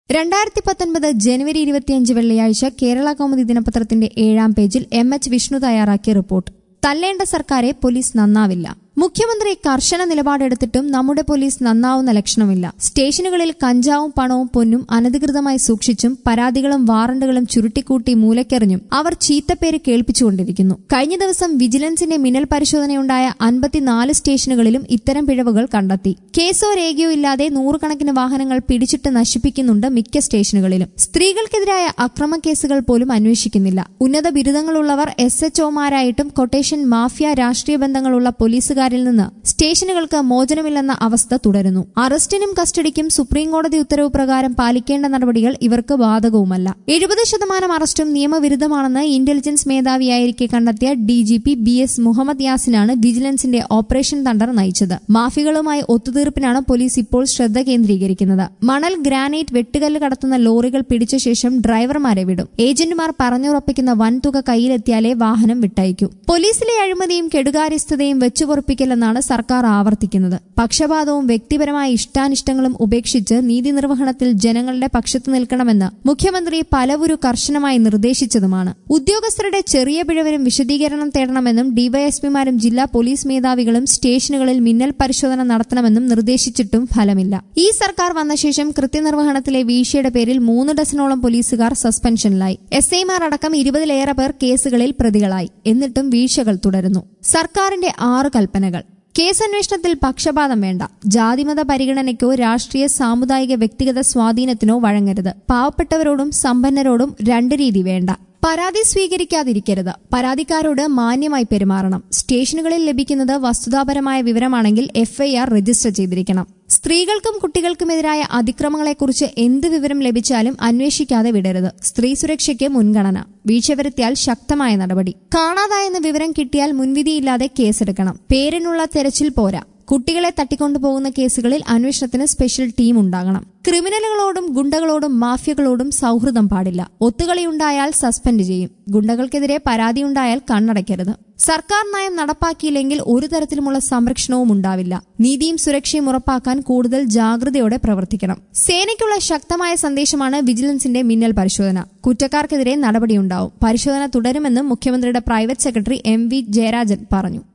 രണ്ടായിരത്തി പത്തൊൻപത് ജനുവരി ഇരുപത്തിയഞ്ച് വെള്ളിയാഴ്ച കേരള കൗമുദി ദിനപത്രത്തിന്റെ ഏഴാം പേജിൽ എം എച്ച് വിഷ്ണു തയ്യാറാക്കിയ റിപ്പോർട്ട് തല്ലേണ്ട സർക്കാരെ പോലീസ് നന്നാവില്ല മുഖ്യമന്ത്രി കർശന നിലപാടെടുത്തിട്ടും നമ്മുടെ പോലീസ് നന്നാവുന്ന ലക്ഷണമില്ല സ്റ്റേഷനുകളിൽ കഞ്ചാവും പണവും പൊന്നും അനധികൃതമായി സൂക്ഷിച്ചും പരാതികളും വാറണ്ടുകളും ചുരുട്ടിക്കൂട്ടി മൂലക്കെറിഞ്ഞും അവർ ചീത്തപ്പേര് കേൾപ്പിച്ചുകൊണ്ടിരിക്കുന്നു കഴിഞ്ഞ ദിവസം വിജിലൻസിന്റെ മിന്നൽ പരിശോധനയുണ്ടായ അൻപത്തിനാല് സ്റ്റേഷനുകളിലും ഇത്തരം പിഴവുകൾ കണ്ടെത്തി കേസോ രേഖയോ ഇല്ലാതെ നൂറുകണക്കിന് വാഹനങ്ങൾ പിടിച്ചിട്ട് നശിപ്പിക്കുന്നുണ്ട് മിക്ക സ്റ്റേഷനുകളിലും സ്ത്രീകൾക്കെതിരായ അക്രമ കേസുകൾ പോലും അന്വേഷിക്കുന്നില്ല ഉന്നത ബിരുദങ്ങളുള്ളവർ എസ് എച്ച് ഒമാരായിട്ടും കൊട്ടേഷൻ മാഫിയ രാഷ്ട്രീയ ബന്ധങ്ങളുള്ള പോലീസുകാരിൽ നിന്ന് സ്റ്റേഷനുകൾക്ക് മോചനമില്ലെന്ന അവസ്ഥ തുടരുന്നു അറസ്റ്റിനും കസ്റ്റഡിക്കും സുപ്രീംകോടതി ഉത്തരവ് പ്രകാരം പാലിക്കേണ്ട നടപടികൾ ഇവർക്ക് ബാധകവുമല്ല എഴുപത് ശതമാനം അറസ്റ്റും നിയമവിരുദ്ധമാണെന്ന് ഇന്റലിജൻസ് മേധാവിയായിരിക്കെ കണ്ടെത്തിയ D G P B S Muhammad യാസിനാണ് വിജിലൻസിന്റെ ഓപ്പറേഷൻ തണ്ടർ നയിച്ചത് മാഫികളുമായി ഒത്തുതീർപ്പിനാണ് പോലീസ് ഇപ്പോൾ ശ്രദ്ധ കേന്ദ്രീകരിക്കുന്നത് മണൽ ഗ്രാനൈറ്റ് വെട്ടുകല്ല് കടത്തുന്ന ലോറികൾ പിടിച്ച ശേഷം ഡ്രൈവർമാരെ വിടും ഏജന്റുമാർ പറഞ്ഞുറപ്പിക്കുന്ന വൻതുക കയ്യിലെത്തിയാലേ വാഹനം വിട്ടയക്കൂ പോലീസിലെ അഴിമതിയും കെടുകാര്യസ്ഥതയും വെച്ചുപൊറപ്പിക്കലെന്നാണ് സർക്കാർ ആവർത്തിക്കുന്നത് പക്ഷപാതവും വ്യക്തിപരമായ ഇഷ്ടാനിഷ്ടങ്ങളും ഉപേക്ഷിച്ച് നീതി നിർവഹണത്തിൽ ജനങ്ങളുടെ പക്ഷത്തു നിൽക്കണമെന്ന് മുഖ്യമന്ത്രി പലവുരു കർശനമായി നിർദ്ദേശിച്ചതുമാണ് ഉദ്യോഗസ്ഥരുടെ ചെറിയ പിഴവിനും വിശദീകരണം തേടണമെന്നും ഡിവൈഎസ്പിമാരും ജില്ലാ പോലീസ് മേധാവികളും സ്റ്റേഷനുകളിൽ മിന്നൽ പരിശോധന നടത്തണമെന്നും നിർദ്ദേശിച്ചിട്ടും ഫലമില്ല ഈ സർക്കാർ വന്ന ശേഷം കൃത്യനിർവഹണത്തിലെ വീഴ്ചയുടെ പേരിൽ മൂന്ന് ഡസനോളം പോലീസുകാർ സസ്പെൻഷനിലായി എസ് ഐമാർ അടക്കം ഇരുപതിലേറെ പേർ കേസുകളിൽ പ്രതികളായി എന്നിട്ടും വീഴ്ചകൾ തുടരുന്നു സർക്കാരിന്റെ ആറ് കൽപ്പനകൾ കേസന്വേഷണത്തിൽ പക്ഷപാതം വേണ്ട ജാതിമത പരിഗണനയ്ക്കോ രാഷ്ട്രീയ സാമുദായിക വ്യക്തിഗത സ്വാധീനത്തിനോ വഴങ്ങരുത് പാവപ്പെട്ടവരോടും സമ്പന്നരോടും രണ്ട് രീതി വേണ്ട പരാതി സ്വീകരിക്കാതിരിക്കരുത് പരാതിക്കാരോട് മാന്യമായി പെരുമാറണം സ്റ്റേഷനുകളിൽ ലഭിക്കുന്നത് വസ്തുതാപരമായ വിവരമാണെങ്കിൽ എഫ്ഐആർ രജിസ്റ്റർ ചെയ്തിരിക്കണം സ്ത്രീകൾക്കും കുട്ടികൾക്കുമെതിരായ അതിക്രമങ്ങളെക്കുറിച്ച് എന്ത് വിവരം ലഭിച്ചാലും അന്വേഷിക്കാതെ വിടരുത് സ്ത്രീ സുരക്ഷയ്ക്ക് മുൻഗണന വീഴ്ച വരുത്തിയാൽ ശക്തമായ നടപടി കാണാതായെന്ന വിവരം കിട്ടിയാൽ മുൻവിധിയില്ലാതെ കേസെടുക്കണം പേരിനുള്ള തെരച്ചിൽ പോരാ കുട്ടികളെ തട്ടിക്കൊണ്ടുപോകുന്ന കേസുകളിൽ അന്വേഷണത്തിന് സ്പെഷ്യൽ ടീം ഉണ്ടാകണം ക്രിമിനലുകളോടും ഗുണ്ടകളോടും മാഫിയകളോടും സൗഹൃദം പാടില്ല ഒത്തുകളിയുണ്ടായാൽ സസ്പെൻഡ് ചെയ്യും ഗുണ്ടകൾക്കെതിരെ പരാതിയുണ്ടായാൽ കണ്ണടയ്ക്കരുത് സർക്കാർ നയം നടപ്പാക്കിയില്ലെങ്കിൽ ഒരു തരത്തിലുമുള്ള സംരക്ഷണവും ഉണ്ടാവില്ല നീതിയും സുരക്ഷയും ഉറപ്പാക്കാൻ കൂടുതൽ ജാഗ്രതയോടെ പ്രവർത്തിക്കണം സേനയ്ക്കുള്ള ശക്തമായ സന്ദേശമാണ് വിജിലൻസിന്റെ മിന്നൽ പരിശോധന കുറ്റക്കാർക്കെതിരെ നടപടിയുണ്ടാവും പരിശോധന തുടരുമെന്നും മുഖ്യമന്ത്രിയുടെ private secretary M V Jayarajan പറഞ്ഞു